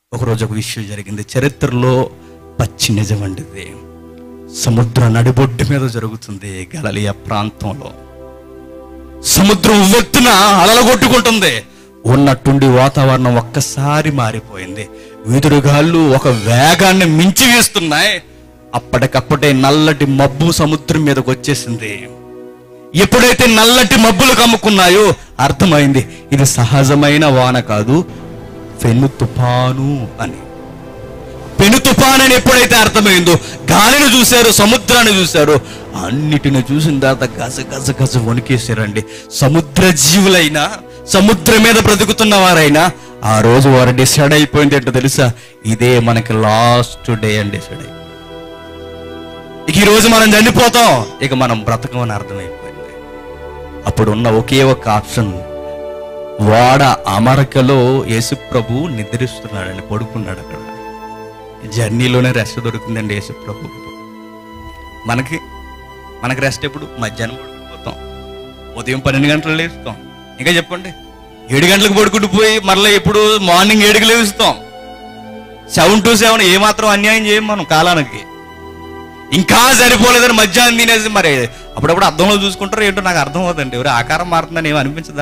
ఒకరోజు ఒక విషయం జరిగింది చరిత్రలో పచ్చి నిజం వంటిది సముద్ర నడిబొడ్డు మీద జరుగుతుంది గలలియా ప్రాంతంలో సముద్రం ఉవ్వెత్తున అలలు కొట్టుకుంటుంది ఉన్నట్టుండి వాతావరణం ఒక్కసారి మారిపోయింది వీదురుగాళ్ళు ఒక వేగాన్ని మించి వీస్తున్నాయి అప్పటికప్పుడే నల్లటి మబ్బు సముద్రం మీదకి వచ్చేసింది ఎప్పుడైతే నల్లటి మబ్బులు కమ్ముకున్నాయో అర్థమైంది ఇది సహజమైన వాన కాదు ఫెను తుఫాను అని పెను తుఫాన్ అని ఎప్పుడైతే అర్థమైందో గాలిని చూశారు సముద్రాన్ని చూశారు అన్నిటిని చూసిన తర్వాత గజ గజ గజ వణికేశారండి సముద్ర జీవులైనా సముద్రం మీద బ్రతుకుతున్న వారైనా ఆ రోజు వారు డిసైడ్ అయిపోయింది ఏంటో తెలుసా ఇదే మనకి లాస్ట్ డే అని డిసైడ్ అయిపోయింది ఇక ఈ రోజు మనం చనిపోతాం ఇక మనం బ్రతకమని అర్థమైపోయింది అప్పుడు ఉన్న ఒకే ఒక ఆప్షన్ వాడ అమరికలో యేసు ప్రభు నిద్రిస్తున్నాడండి పడుకున్నాడు అక్కడ జర్నీలోనే రెస్ట్ దొరుకుతుందండి యేసు ప్రభు మనకి మనకి రెస్ట్ ఎప్పుడు మధ్యాహ్నం పడుకుండిపోతాం ఉదయం పన్నెండు గంటలు లేస్తాం ఇంకా చెప్పండి ఏడు గంటలకు పడుకుంటూ పోయి మరలా ఎప్పుడు మార్నింగ్ ఏడుకి లేస్తాం సెవెన్ టు సెవెన్ ఏమాత్రం అన్యాయం చేయం మనం కాలానికి ఇంకా సరిపోలేదని మధ్యాహ్నం తినేసి మరి అప్పుడప్పుడు అర్థంలో చూసుకుంటారు ఏంటో నాకు అర్థం అవుతుంది ఎవరు ఆకారం మారుతుందని ఏమి అనిపించదా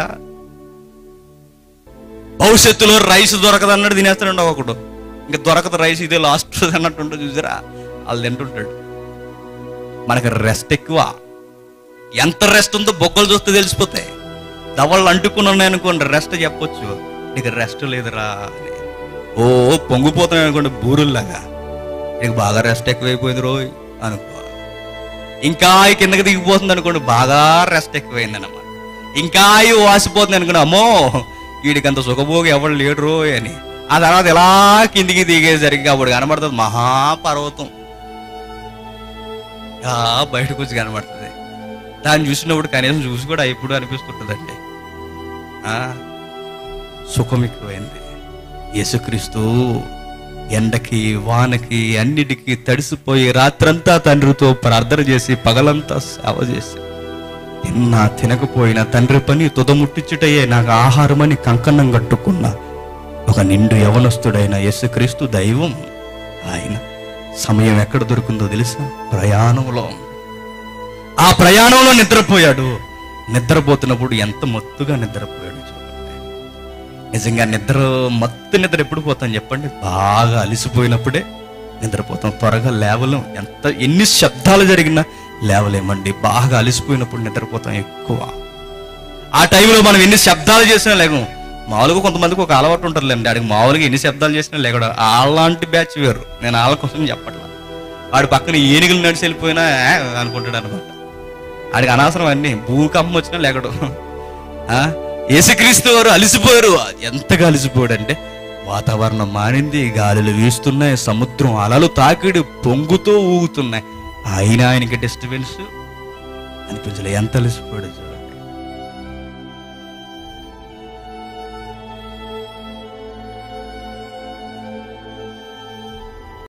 భవిష్యత్తులో రైస్ దొరకదు అన్నట్టు తినేస్తాడు ఒకడు ఇంకా దొరకదు రైస్ ఇదే లాస్ట్ అన్నట్టు ఉంటుంది చూసారా వాళ్ళు తింటుంటాడు మనకి రెస్ట్ ఎక్కువ ఎంత రెస్ట్ ఉందో బొక్కలు చూస్తే తెలిసిపోతాయి దవళ్ళు అంటుకుని ఉన్నాయి అనుకోండి రెస్ట్ చెప్పొచ్చు నీకు రెస్ట్ లేదురా అని ఓ పొంగిపోతున్నాయి అనుకోండి బూరుల్లాగా నీకు బాగా రెస్ట్ ఎక్కువైపోయింది రోయ్ అనుకో ఇంకా ఈ కిందకి దిగిపోతుంది అనుకోండి బాగా రెస్ట్ ఎక్కువైంది అనమాట ఇంకా ఈ వాసిపోతుంది అనుకోండి అమ్మో వీడికి అంత సుఖభోగి ఎవడు లేడు రోయ్ అని ఆ తర్వాత ఇలా కిందికి దిగేసరికి అప్పుడు కనబడుతుంది మహాపర్వతం ఆ బయటకు వచ్చి కనబడుతుంది దాన్ని చూసినప్పుడు కనీసం చూసి కూడా ఎప్పుడు అనిపిస్తుంటుందండి ఆ, సుఖం ఎక్కువైంది యేసుక్రీస్తు ఎండకి వానకి అన్నిటికీ తడిసిపోయి రాత్రంతా తండ్రితో ప్రార్థన చేసి పగలంతా సేవ చేసి తిన్నా తినకపోయినా తండ్రి పని తుదముట్టించుటయే నాకు ఆహారమని కంకణం కట్టుకున్న ఒక నిండు యవనస్తుడైన యేసుక్రీస్తు దైవం ఆయన సమయం ఎక్కడ దొరికిందో తెలుసా ప్రయాణంలో ఆ ప్రయాణంలో నిద్రపోయాడు నిద్రపోతున్నప్పుడు ఎంత మత్తుగా నిద్రపోయాడు చూడండి నిజంగా నిద్ర మత్తు నిద్ర ఎప్పుడు పోతాం చెప్పండి బాగా అలిసిపోయినప్పుడే నిద్రపోతాం త్వరగా లేవలేం ఎంత ఎన్ని శబ్దాలు జరిగినా లేవలేమండి బాగా అలిసిపోయినప్పుడు నిద్రపోతాం ఎక్కువ ఆ టైంలో మనం ఎన్ని శబ్దాలు చేసినా లేకం మామూలుగా కొంతమందికి ఒక అలవాటు ఉంటారులేండి ఆడికి మామూలుగా ఎన్ని శబ్దాలు చేసినా లేకడం అలాంటి బ్యాచ్ వేరు నేను వాళ్ళ కోసం చెప్పట్లా వాడి పక్కన ఏనుగులు నడిచి వెళ్ళిపోయినా "ఆ" అనుకుంటాడు అనమాట ఆడికి అనవసరం అన్ని భూకంపం వచ్చినా లేకడు ఆ? యేసుక్రీస్తు వారు అలిసిపోయారు ఎంతగా అలిసిపోయాడు అంటే వాతావరణం మారింది గాలులు వీస్తున్నాయి సముద్రం అలలు తాకిడి పొంగుతూ ఊగుతున్నాయి అయినా ఆయనకి డిస్టర్బెన్స్ అనిపించలే ఎంత అలిసిపోయాడు చూడండి